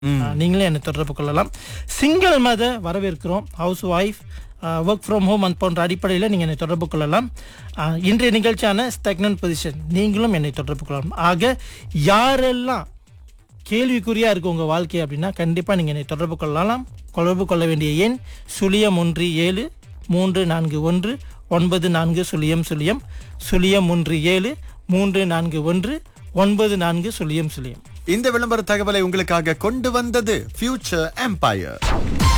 ஆஹ், நீங்களே என்னை தொடர்பு கொள்ளலாம் சிங்கிள் மத வரவேற்கிறோம் housewife work from home அந்த போன்ற அடிப்படையில் நீங்கள் என்னை தொடர்பு கொள்ளலாம் ஆஹ், இன்றைய நிகழ்ச்சியான ஸ்டெக்னன் பொசிஷன் நீங்களும் என்னை தொடர்பு கொள்ளலாம் ஆக யாரெல்லாம் கேள்விக்குறியா இருக்கு உங்க வாழ்க்கை அப்படின்னா கண்டிப்பா நீங்க என்னை தொடர்பு கொள்ளலாம் தொடர்பு கொள்ள வேண்டிய எண் சுழியம் ஒன்று ஏழு மூன்று நான்கு ஒன்று ஒன்பது நான்கு சுழியம் சுழியம் சுழியம் ஒன்று ஏழு மூன்று நான்கு ஒன்று ஒன்பது நான்கு சுழியம் சுழியம் இந்த விளம்பர தகவலை உங்களுக்காக கொண்டு வந்தது ஃபியூச்சர் எம்பையர்